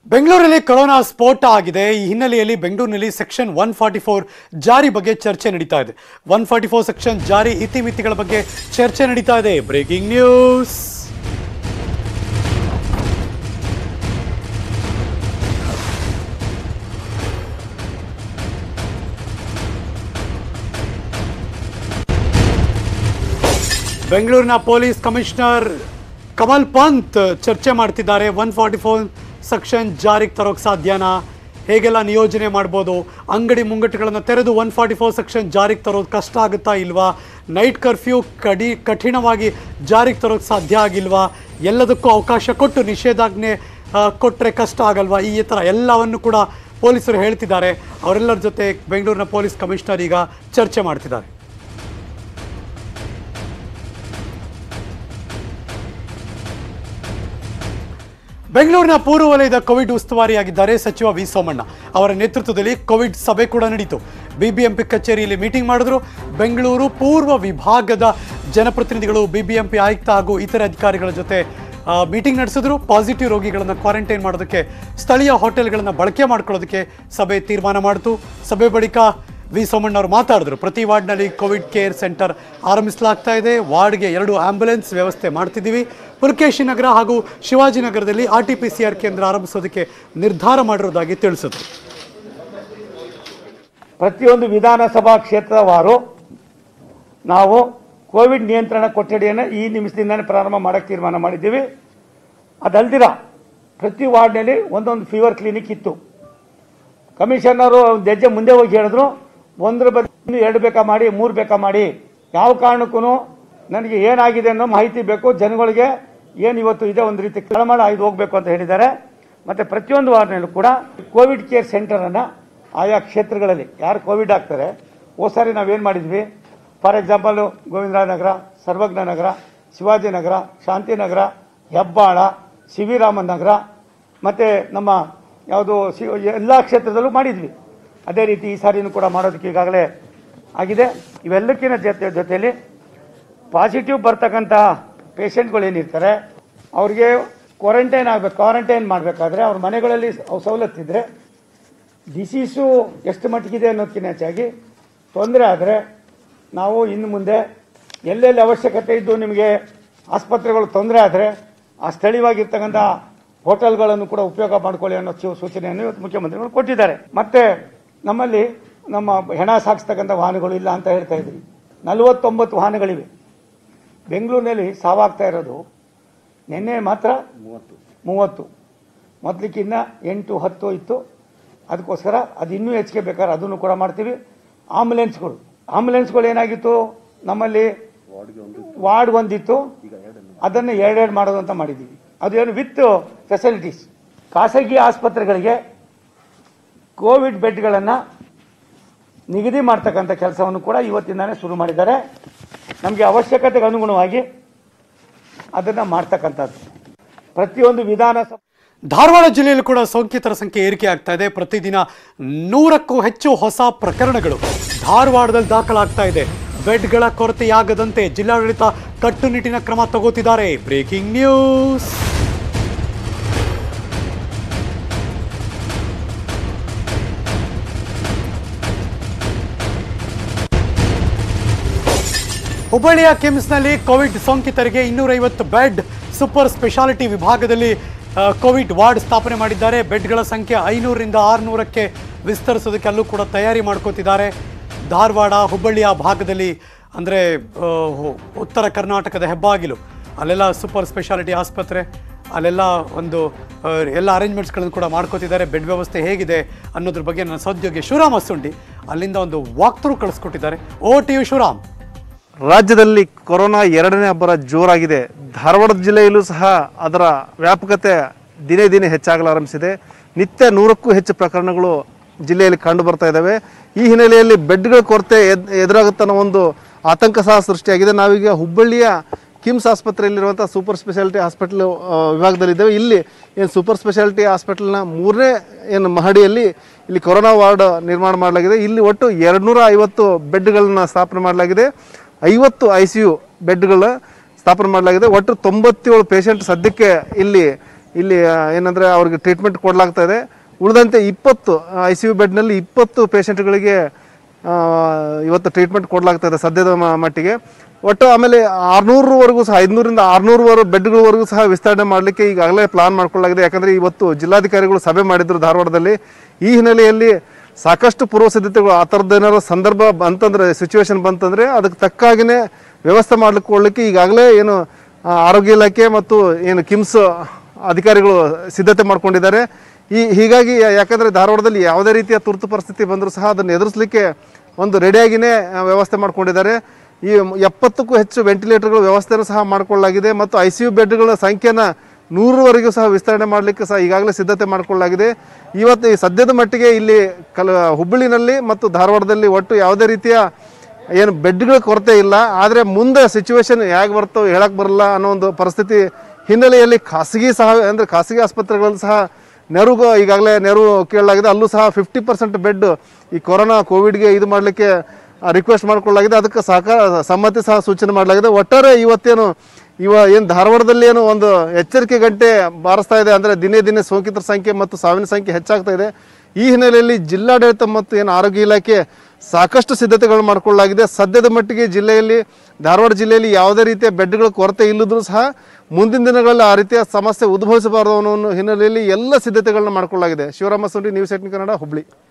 ಬೆಂಗಳೂರಲ್ಲಿ ಕೊರೋನಾ ಸ್ಫೋಟ ಆಗಿದೆ ಈ ಹಿನ್ನೆಲೆಯಲ್ಲಿ ಬೆಂಗಳೂರಿನಲ್ಲಿ ಸೆಕ್ಷನ್ ಒನ್ ಫಾರ್ಟಿ ಫೋರ್ ಜಾರಿ ಬಗ್ಗೆ ಚರ್ಚೆ ನಡೀತಾ ಇದೆ ಒನ್ ಫಾರ್ಟಿ ಫೋರ್ ಸೆಕ್ಷನ್ ಜಾರಿ ಇತಿಮಿತಿಗಳ ಬಗ್ಗೆ ಚರ್ಚೆ ನಡೀತಾ ಇದೆ ಬ್ರೇಕಿಂಗ್ ನ್ಯೂಸ್ ಬೆಂಗಳೂರಿನ ಪೊಲೀಸ್ ಕಮಿಷನರ್ ಕಮಲ್ ಪಂತ್ ಚರ್ಚೆ ಮಾಡ್ತಿದ್ದಾರೆ ಒನ್ ಫಾರ್ಟಿ ಫೋರ್ ಸೆಕ್ಷನ್ ಜಾರಿಗೆ ತರೋಕೆ ಸಾಧ್ಯನಾ ಹೇಗೆಲ್ಲ ನಿಯೋಜನೆ ಮಾಡ್ಬೋದು ಅಂಗಡಿ ಮುಂಗಟ್ಟುಗಳನ್ನು ತೆರೆದು ಒನ್ ಫಾರ್ಟಿ ಫೋರ್ ಸೆಕ್ಷನ್ ಜಾರಿಗೆ ತರೋದು ಕಷ್ಟ ಆಗುತ್ತಾ ಇಲ್ವಾ ನೈಟ್ ಕರ್ಫ್ಯೂ ಕಡಿ ಕಠಿಣವಾಗಿ ಜಾರಿಗೆ ತರೋಕೆ ಸಾಧ್ಯ ಆಗಿಲ್ವಾ ಎಲ್ಲದಕ್ಕೂ ಅವಕಾಶ ಕೊಟ್ಟು ನಿಷೇಧಾಜ್ಞೆ ಕೊಟ್ಟರೆ ಕಷ್ಟ ಆಗಲ್ವಾ ಈ ಥರ ಎಲ್ಲವನ್ನು ಕೂಡ ಪೊಲೀಸರು ಹೇಳ್ತಿದ್ದಾರೆ ಅವರೆಲ್ಲರ ಜೊತೆ ಬೆಂಗಳೂರಿನ ಪೊಲೀಸ್ ಕಮಿಷನರ್ ಈಗ ಚರ್ಚೆ ಮಾಡ್ತಿದ್ದಾರೆ ಬೆಂಗಳೂರಿನ ಪೂರ್ವ ವಲಯದ ಕೋವಿಡ್ ಉಸ್ತುವಾರಿಯಾಗಿದ್ದಾರೆ ಸಚಿವ ವಿ ಸೋಮಣ್ಣ ಅವರ ನೇತೃತ್ವದಲ್ಲಿ ಕೋವಿಡ್ ಸಭೆ ಕೂಡ ನಡೀತು ಬಿಬಿಎಂಪಿ ಕಚೇರಿಯಲ್ಲಿ ಮೀಟಿಂಗ್ ಮಾಡಿದ್ರು ಬೆಂಗಳೂರು ಪೂರ್ವ ವಿಭಾಗದ ಜನಪ್ರತಿನಿಧಿಗಳು ಬಿಬಿಎಂಪಿ ಆಯುಕ್ತ ಹಾಗೂ ಇತರೆ ಅಧಿಕಾರಿಗಳ ಜೊತೆ ಆ, ಮೀಟಿಂಗ್ ನಡೆಸಿದ್ರು ಪಾಸಿಟಿವ್ ರೋಗಿಗಳನ್ನು ಕ್ವಾರಂಟೈನ್ ಮಾಡೋದಕ್ಕೆ ಸ್ಥಳೀಯ ಹೋಟೆಲ್ಗಳನ್ನು ಬಳಕೆ ಮಾಡ್ಕೊಳ್ಳೋದಕ್ಕೆ ಸಭೆ ತೀರ್ಮಾನ ಮಾಡಿತು ಸಭೆ ಬಳಿಕ ವಿ ಸೋಮಣ್ಣ ಅವರು ಮಾತಾಡಿದ್ರು ಪ್ರತಿ ವಾರ್ಡ್ನಲ್ಲಿ ಕೋವಿಡ್ ಕೇರ್ ಸೆಂಟರ್ ಆರಂಭಿಸಲಾಗ್ತಾ ಇದೆ ವಾರ್ಡ್ಗೆ ಎರಡು ಆಂಬ್ಯುಲೆನ್ಸ್ ವ್ಯವಸ್ಥೆ ಮಾಡ್ತಿದ್ದೀವಿ ಪುಲಕೇಶಿ ನಗರ ಹಾಗೂ ಶಿವಾಜಿನಗರದಲ್ಲಿ R T P C R ಕೇಂದ್ರ ಆರಂಭಿಸೋದಕ್ಕೆ ನಿರ್ಧಾರ ಮಾಡಿರೋದಾಗಿ ತಿಳಿಸಿದ್ರು ಪ್ರತಿಯೊಂದು ವಿಧಾನಸಭಾ ಕ್ಷೇತ್ರವಾರು ನಾವು ಕೋವಿಡ್ ನಿಯಂತ್ರಣ ಕೊಠಡಿಯನ್ನು ಈ ನಿಮಿಷದಿಂದನೇ ಪ್ರಾರಂಭ ಮಾಡೋಕ್ಕೆ ತೀರ್ಮಾನ ಮಾಡಿದ್ದೀವಿ ಅದಲ್ದಿರ ಪ್ರತಿ ವಾರ್ಡ್ನಲ್ಲಿ ಒಂದೊಂದು ಫೀವರ್ ಕ್ಲಿನಿಕ್ ಇತ್ತು ಕಮಿಷನರು ಒಂದು ಹೆಜ್ಜೆ ಮುಂದೆ ಹೋಗಿ ಹೇಳಿದ್ರು ಒಂದರ ಬದಲು ಇನ್ನು ಎರಡು ಬೇಕಾ ಮಾಡಿ ಮೂರು ಬೇಕಾ ಮಾಡಿ ಯಾವ ಕಾರಣಕ್ಕೂ ನನಗೆ ಏನಾಗಿದೆ ಅನ್ನೋ ಮಾಹಿತಿ ಬೇಕು ಜನಗಳಿಗೆ ಏನು ಇವತ್ತು ಇದೆ ಒಂದು ರೀತಿ ಕಳಮಳ ಇದು ಹೋಗಬೇಕು ಅಂತ ಹೇಳಿದ್ದಾರೆ ಮತ್ತು ಪ್ರತಿಯೊಂದು ವಾರ್ಡ್ನಲ್ಲೂ ಕೂಡ ಕೋವಿಡ್ ಕೇರ್ ಸೆಂಟರನ್ನು ಆಯಾ ಕ್ಷೇತ್ರಗಳಲ್ಲಿ ಯಾರು ಕೋವಿಡ್ ಆಗ್ತಾರೆ ಹೋದ ಸಾರಿ ನಾವೇನು ಮಾಡಿದ್ವಿ ಫಾರ್ ಎಕ್ಸಾಂಪಲ್ ಗೋವಿಂದರಾಜ ನಗರ ಸರ್ವಜ್ಞ ನಗರ ಶಿವಾಜಿನಗರ ಶಾಂತಿನಗರ ಹೆಬ್ಬಾಳ ಶಿವಿರಾಮನ್ ನಗರ ಮತ್ತು ನಮ್ಮ ಯಾವುದು ಶಿ ಎಲ್ಲ ಕ್ಷೇತ್ರದಲ್ಲೂ ಮಾಡಿದ್ವಿ ಅದೇ ರೀತಿ ಈ ಸಾರಿನೂ ಕೂಡ ಮಾಡೋದಕ್ಕೆ ಈಗಾಗಲೇ ಆಗಿದೆ ಇವೆಲ್ಲಕ್ಕಿಂತ ಜೊತೆ ಜೊತೆಯಲ್ಲಿ ಪಾಸಿಟಿವ್ ಬರ್ತಕ್ಕಂಥ ಪೇಷಂಟ್ಗಳು ಏನಿರ್ತಾರೆ ಅವ್ರಿಗೆ ಕ್ವಾರಂಟೈನ್ ಆಗಬೇಕು ಕ್ವಾರಂಟೈನ್ ಮಾಡಬೇಕಾದ್ರೆ ಅವ್ರ ಮನೆಗಳಲ್ಲಿ ಅವ್ ಸವಲತ್ತಿದ್ರೆ ಡಿಸೀಸು ಎಷ್ಟು ಮಟ್ಟಿಗಿದೆ ಅನ್ನೋದಕ್ಕಿಂತ ಹೆಚ್ಚಾಗಿ ತೊಂದರೆ ಆದರೆ ನಾವು ಇನ್ನು ಮುಂದೆ ಎಲ್ಲೆಲ್ಲಿ ಅವಶ್ಯಕತೆ ಇದ್ದು ನಿಮಗೆ ಆಸ್ಪತ್ರೆಗಳು ತೊಂದರೆ ಆದರೆ ಆ ಸ್ಥಳೀಯವಾಗಿರ್ತಕ್ಕಂಥ ಹೋಟೆಲ್ಗಳನ್ನು ಕೂಡ ಉಪಯೋಗ ಮಾಡ್ಕೊಳ್ಳಿ ಅನ್ನೋ ಸೂ- ಸೂಚನೆಯನ್ನು ಇವತ್ತು ಮುಖ್ಯಮಂತ್ರಿಗಳು ಕೊಟ್ಟಿದ್ದಾರೆ ಮತ್ತೆ ನಮ್ಮಲ್ಲಿ ನಮ್ಮ ಹೆಣ ಸಾಗಿಸ್ತಕ್ಕಂಥ ವಾಹನಗಳು ಇಲ್ಲ ಅಂತ ಹೇಳ್ತಾ ಇದ್ರಿ ನಲವತ್ತೊಂಬತ್ತು ವಾಹನಗಳಿವೆ ಬೆಂಗಳೂರಿನಲ್ಲಿ ಸಾವಾಗ್ತಾ ಇರೋದು ನಿನ್ನೆ ಮಾತ್ರ ಮೂವತ್ತು ಮೊದಲಿಕ್ಕಿನ್ನ ಎಂಟು ಹತ್ತು ಇತ್ತು ಅದಕ್ಕೋಸ್ಕರ ಅದು ಇನ್ನೂ ಹೆಚ್ಚಿಗೆ ಬೇಕಾದ್ರೆ ಅದನ್ನು ಕೂಡ ಮಾಡ್ತೀವಿ ಆಂಬುಲೆನ್ಸ್ಗಳು ಆಂಬುಲೆನ್ಸ್ಗಳು ಏನಾಗಿತ್ತು ನಮ್ಮಲ್ಲಿ ವಾರ್ಡ್ ಒಂದಿತ್ತು ಅದನ್ನು ಎರಡೆರಡು ಮಾಡೋದು ಅಂತ ಮಾಡಿದ್ದೀವಿ ಅದೇನು ವಿತ್ ಫೆಸಿಲಿಟೀಸ್ ಖಾಸಗಿ ಆಸ್ಪತ್ರೆಗಳಿಗೆ ಕೋವಿಡ್ ಬೆಡ್ಗಳನ್ನು ನಿಗದಿ ಮಾಡ್ತಕ್ಕಂಥ ಕೆಲಸವನ್ನು ಕೂಡ ಇವತ್ತಿಂದಾನೇ ಶುರು ಮಾಡಿದ್ದಾರೆ ನಮಗೆ ಅವಶ್ಯಕತೆಗೆ ಅನುಗುಣವಾಗಿ ಅದನ್ನು ಮಾಡ್ತಕ್ಕಂಥದ್ದು ಪ್ರತಿಯೊಂದು ವಿಧಾನಸಭೆ ಧಾರವಾಡ ಜಿಲ್ಲೆಯಲ್ಲೂ ಕೂಡ ಸೋಂಕಿತರ ಸಂಖ್ಯೆ ಏರಿಕೆ ಆಗ್ತಾ ಇದೆ ಪ್ರತಿದಿನ ನೂರಕ್ಕೂ ಹೆಚ್ಚು ಹೊಸ ಪ್ರಕರಣಗಳು ಧಾರವಾಡದಲ್ಲಿ ದಾಖಲಾಗ್ತಾ ಇದೆ ಬೆಡ್ಗಳ ಕೊರತೆಯಾಗದಂತೆ ಜಿಲ್ಲಾಡಳಿತ ಕಟ್ಟುನಿಟ್ಟಿನ ಕ್ರಮ ತಗೋತಿದ್ದಾರೆ ಬ್ರೇಕಿಂಗ್ ನ್ಯೂಸ್ ಹುಬ್ಬಳ್ಳಿಯ ಕಿಮ್ಸ್ನಲ್ಲಿ ಕೋವಿಡ್ ಸೋಂಕಿತರಿಗೆ ಇನ್ನೂರೈವತ್ತು ಬೆಡ್ ಸೂಪರ್ ಸ್ಪೆಷಾಲಿಟಿ ವಿಭಾಗದಲ್ಲಿ ಆ, ಕೋವಿಡ್ ವಾರ್ಡ್ ಸ್ಥಾಪನೆ ಮಾಡಿದ್ದಾರೆ ಬೆಡ್ಗಳ ಸಂಖ್ಯೆ ಐನೂರರಿಂದ ಆರುನೂರಕ್ಕೆ ವಿಸ್ತರಿಸೋದಕ್ಕೆ ಅಲ್ಲೂ ಕೂಡ ತಯಾರಿ ಮಾಡ್ಕೋತಿದ್ದಾರೆ ಧಾರವಾಡ ಹುಬ್ಬಳ್ಳಿಯ ಭಾಗದಲ್ಲಿ ಅಂದರೆ ಉತ್ತರ ಕರ್ನಾಟಕದ ಹೆಬ್ಬಾಗಿಲು ಅಲ್ಲೆಲ್ಲ ಸೂಪರ್ ಸ್ಪೆಷಾಲಿಟಿ ಆಸ್ಪತ್ರೆ ಅಲ್ಲೆಲ್ಲ ಒಂದು ಆ, ಎಲ್ಲ ಅರೇಂಜ್ಮೆಂಟ್ಸ್ಗಳನ್ನು ಕೂಡ ಮಾಡ್ಕೋತಿದ್ದಾರೆ ಬೆಡ್ ವ್ಯವಸ್ಥೆ ಹೇಗಿದೆ ಅನ್ನೋದ್ರ ಬಗ್ಗೆ ನನ್ನ ಸಹೋದ್ಯೋಗಿ ಶಿವರಾಮ್ ಅಸ್ಸುಂಡಿ ಅಲ್ಲಿಂದ ಒಂದು ವಾಕ್ ಥ್ರೂ ಕಳಿಸ್ಕೊಟ್ಟಿದ್ದಾರೆ ಓ ಟಿ ಯು ಶಿವರಾಮ್ ರಾಜ್ಯದಲ್ಲಿ ಕೊರೋನಾ ಎರಡನೇ ಅಬ್ಬರ ಜೋರಾಗಿದೆ ಧಾರವಾಡ ಜಿಲ್ಲೆಯಲ್ಲೂ ಸಹ ಅದರ ವ್ಯಾಪಕತೆ ದಿನೇ ದಿನೇ ಹೆಚ್ಚಾಗಲಾರಂಭಿಸಿದೆ ನಿತ್ಯ ನೂರಕ್ಕೂ ಹೆಚ್ಚು ಪ್ರಕರಣಗಳು ಜಿಲ್ಲೆಯಲ್ಲಿ ಕಂಡು ಬರ್ತಾ ಇದ್ದಾವೆ ಈ ಹಿನ್ನೆಲೆಯಲ್ಲಿ ಬೆಡ್ಗಳ ಕೊರತೆ ಎದ್ ಎದುರಾಗುತ್ತೆ ಅನ್ನೋ ಒಂದು ಆತಂಕ ಸಹ ಸೃಷ್ಟಿಯಾಗಿದೆ ನಾವೀಗ ಹುಬ್ಬಳ್ಳಿಯ ಕಿಮ್ಸ್ ಆಸ್ಪತ್ರೆಯಲ್ಲಿರುವಂಥ ಸೂಪರ್ ಸ್ಪೆಷಾಲಿಟಿ ಹಾಸ್ಪಿಟಲ್ ವಿಭಾಗದಲ್ಲಿದ್ದೇವೆ ಇಲ್ಲಿ ಏನು ಸೂಪರ್ ಸ್ಪೆಷಾಲಿಟಿ ಹಾಸ್ಪಿಟಲ್ನ ಮೂರನೇ ಏನು ಮಹಡಿಯಲ್ಲಿ ಇಲ್ಲಿ ಕೊರೋನಾ ವಾರ್ಡ್ ನಿರ್ಮಾಣ ಮಾಡಲಾಗಿದೆ ಇಲ್ಲಿ ಒಟ್ಟು ಎರಡುನೂರ ಐವತ್ತು ಬೆಡ್ಗಳನ್ನ ಸ್ಥಾಪನೆ ಮಾಡಲಾಗಿದೆ ಐವತ್ತು ಐ ಸಿ ಯು ಬೆಡ್ಗಳ ಸ್ಥಾಪನೆ ಮಾಡಲಾಗಿದೆ ಒಟ್ಟು ತೊಂಬತ್ತೇಳು ಪೇಷಂಟ್ ಸದ್ಯಕ್ಕೆ ಇಲ್ಲಿ ಇಲ್ಲಿ ಆ, ಏನಂದ್ರೆ ಅವ್ರಿಗೆ ಟ್ರೀಟ್ಮೆಂಟ್ ಕೊಡಲಾಗ್ತಾ ಇದೆ ಉಳಿದಂತೆ ಇಪ್ಪತ್ತು ಐ ಸಿ ಯು ಬೆಡ್ನಲ್ಲಿ ಇಪ್ಪತ್ತು ಪೇಷಂಟ್ಗಳಿಗೆ ಆ, ಇವತ್ತು ಟ್ರೀಟ್ಮೆಂಟ್ ಕೊಡಲಾಗ್ತಾ ಇದೆ ಸದ್ಯದ ಮ- ಮಟ್ಟಿಗೆ ಒಟ್ಟು ಆಮೇಲೆ ಆರ್ನೂರವರೆಗೂ ಸಹ ಐದುನೂರಿಂದ ಆರ್ನೂರವರೆಗೂ ಬೆಡ್ಗಳವರೆಗೂ ಸಹ ವಿಸ್ತರಣೆ ಮಾಡಲಿಕ್ಕೆ ಈಗಾಗಲೇ ಪ್ಲಾನ್ ಮಾಡ್ಕೊಳ್ಳಾಗಿದೆ ಯಾಕಂದರೆ ಇವತ್ತು ಜಿಲ್ಲಾಧಿಕಾರಿಗಳು ಸಭೆ ಮಾಡಿದ್ರು ಧಾರವಾಡದಲ್ಲಿ ಈ ಹಿನ್ನೆಲೆಯಲ್ಲಿ ಸಾಕಷ್ಟು ಪೂರ್ವ ಸಿದ್ಧತೆಗಳು ಆ ಥರದ್ದು ಏನಾದ್ರು ಸಂದರ್ಭ ಬಂತಂದ್ರೆ ಸಿಚುವೇಶನ್ ಬಂತಂದ್ರೆ ಅದಕ್ಕೆ ತಕ್ಕಾಗಿನೇ ವ್ಯವಸ್ಥೆ ಮಾಡ್ಲಿಕ್ಕೆ ಈಗಾಗಲೇ ಏನು ಆ, ಆರೋಗ್ಯ ಇಲಾಖೆ ಮತ್ತು ಏನು ಕಿಮ್ಸ್ ಅಧಿಕಾರಿಗಳು ಸಿದ್ಧತೆ ಮಾಡ್ಕೊಂಡಿದ್ದಾರೆ ಈ ಹೀಗಾಗಿ ಯಾ- ಯಾಕಂದ್ರೆ ಧಾರವಾಡದಲ್ಲಿ ಯಾವುದೇ ರೀತಿಯ ತುರ್ತು ಪರಿಸ್ಥಿತಿ ಬಂದರೂ ಸಹ ಅದನ್ನು ಎದುರಿಸಲಿಕ್ಕೆ ಒಂದು ರೆಡಿಯಾಗಿನೇ ಆ, ವ್ಯವಸ್ಥೆ ಮಾಡ್ಕೊಂಡಿದ್ದಾರೆ ಈ ಎಪ್ಪತ್ತಕ್ಕೂ ಹೆಚ್ಚು ವೆಂಟಿಲೇಟರ್ಗಳ ವ್ಯವಸ್ಥೆನೂ ಸಹ ಮಾಡಿಕೊಳ್ಳಲಾಗಿದೆ ಮತ್ತು ಐ ಸಿ ಯು ಬೆಡ್ಗಳ ಸಂಖ್ಯೆನ ನೂರವರೆಗೂ ಸಹ ವಿಸ್ತರಣೆ ಮಾಡಲಿಕ್ಕೆ ಸಹ ಈಗಾಗಲೇ ಸಿದ್ಧತೆ ಮಾಡಿಕೊಳ್ಳಲಾಗಿದೆ ಇವತ್ತು ಈ ಸದ್ಯದ ಮಟ್ಟಿಗೆ ಇಲ್ಲಿ ಕಲ ಹುಬ್ಬಳ್ಳಿನಲ್ಲಿ ಮತ್ತು ಧಾರವಾಡದಲ್ಲಿ ಒಟ್ಟು ಯಾವುದೇ ರೀತಿಯ ಏನು ಬೆಡ್ಗಳ ಕೊರತೆ ಇಲ್ಲ ಆದರೆ ಮುಂದೆ ಸಿಚುವೇಶನ್ ಹೇಗೆ ಬರ್ತೋ ಹೇಳಕ್ಕೆ ಬರಲ್ಲ ಅನ್ನೋ ಒಂದು ಪರಿಸ್ಥಿತಿ ಹಿನ್ನೆಲೆಯಲ್ಲಿ ಖಾಸಗಿ ಸಹ ಅಂದರೆ ಖಾಸಗಿ ಆಸ್ಪತ್ರೆಗಳಲ್ಲಿ ಸಹ ನೆರವು ಈಗಾಗಲೇ ನೆರವು ಕೇಳಲಾಗಿದೆ ಅಲ್ಲೂ ಸಹ ಫಿಫ್ಟಿ ಪರ್ಸೆಂಟ್ ಬೆಡ್ ಈ ಕೊರೋನಾ ಕೋವಿಡ್ಗೆ ಇದು ಮಾಡಲಿಕ್ಕೆ ರಿಕ್ವೆಸ್ಟ್ ಮಾಡ್ಕೊಳ್ಳಲಾಗಿದೆ ಅದಕ್ಕೆ ಸಹಕಾರ ಸಮ್ಮತಿ ಸಹ ಸೂಚನೆ ಮಾಡಲಾಗಿದೆ ಒಟ್ಟಾರೆ ಇವತ್ತೇನು ಇವ ಏನು ಧಾರವಾಡದಲ್ಲಿ ಏನು ಒಂದು ಎಚ್ಚರಿಕೆ ಗಂಟೆ ಬಾರಿಸ್ತಾ ಇದೆ ಅಂದರೆ ದಿನೇ ದಿನೇ ಸೋಂಕಿತರ ಸಂಖ್ಯೆ ಮತ್ತು ಸಾವಿನ ಸಂಖ್ಯೆ ಹೆಚ್ಚಾಗ್ತಾ ಇದೆ ಈ ಹಿನ್ನೆಲೆಯಲ್ಲಿ ಜಿಲ್ಲಾಡಳಿತ ಮತ್ತು ಏನು ಆರೋಗ್ಯ ಇಲಾಖೆ ಸಾಕಷ್ಟು ಸಿದ್ಧತೆಗಳು ಮಾಡಿಕೊಳ್ಳಲಾಗಿದೆ ಸದ್ಯದ ಮಟ್ಟಿಗೆ ಜಿಲ್ಲೆಯಲ್ಲಿ ಧಾರವಾಡ ಜಿಲ್ಲೆಯಲ್ಲಿ ಯಾವುದೇ ರೀತಿಯ ಬೆಡ್ಗಳ ಕೊರತೆ ಇಲ್ಲದ್ರೂ ಸಹ ಮುಂದಿನ ದಿನಗಳಲ್ಲಿ ಆ ರೀತಿಯ ಸಮಸ್ಯೆ ಉದ್ಭವಿಸಬಾರದು ಅನ್ನೋ ಒಂದು ಹಿನ್ನೆಲೆಯಲ್ಲಿ ಎಲ್ಲ ಸಿದ್ಧತೆಗಳನ್ನ ಮಾಡಿಕೊಳ್ಳಲಾಗಿದೆ ಶಿವರಾಮ ಸುಂಡಿ ನ್ಯೂಸ್ ಏಟಿನ್ ಕನ್ನಡ ಹುಬ್ಳಿ